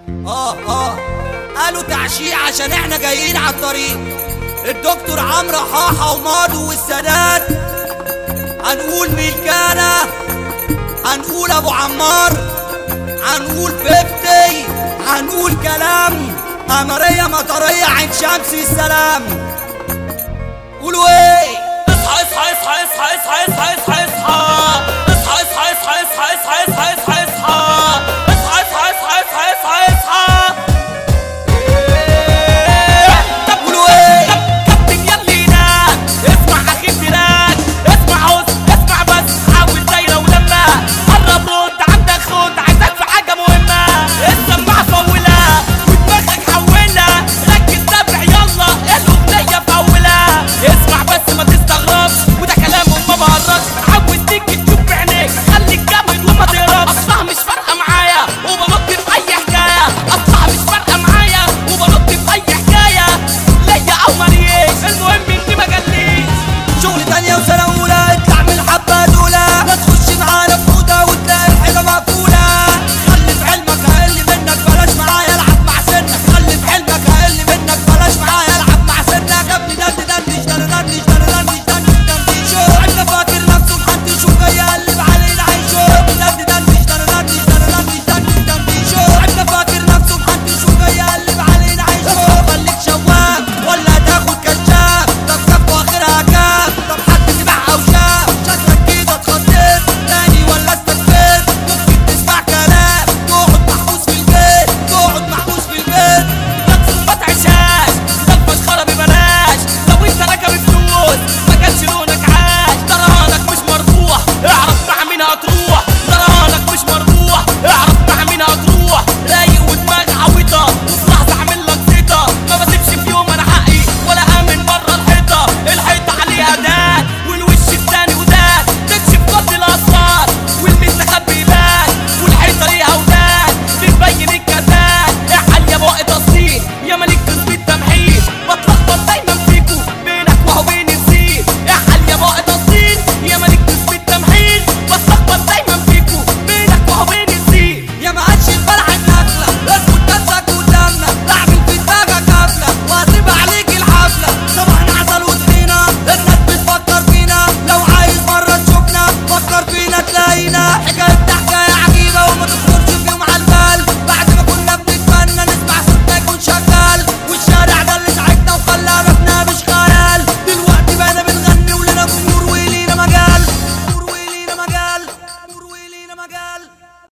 اه اه قالوا تعشيع عشان احنا جايين على الطريق الدكتور عمرو حاحة وماضو والسادات هنقول ميلكانا هنقول ابو عمار هنقول فيفتي هنقول كلام قمرية مطرية عين شمس السلام قولوا ايه اصحى اصحى اصحى اصحى اصحى اصحى اصحى اصحى اصحى اصحى اصحى اصحى اصحى اصحى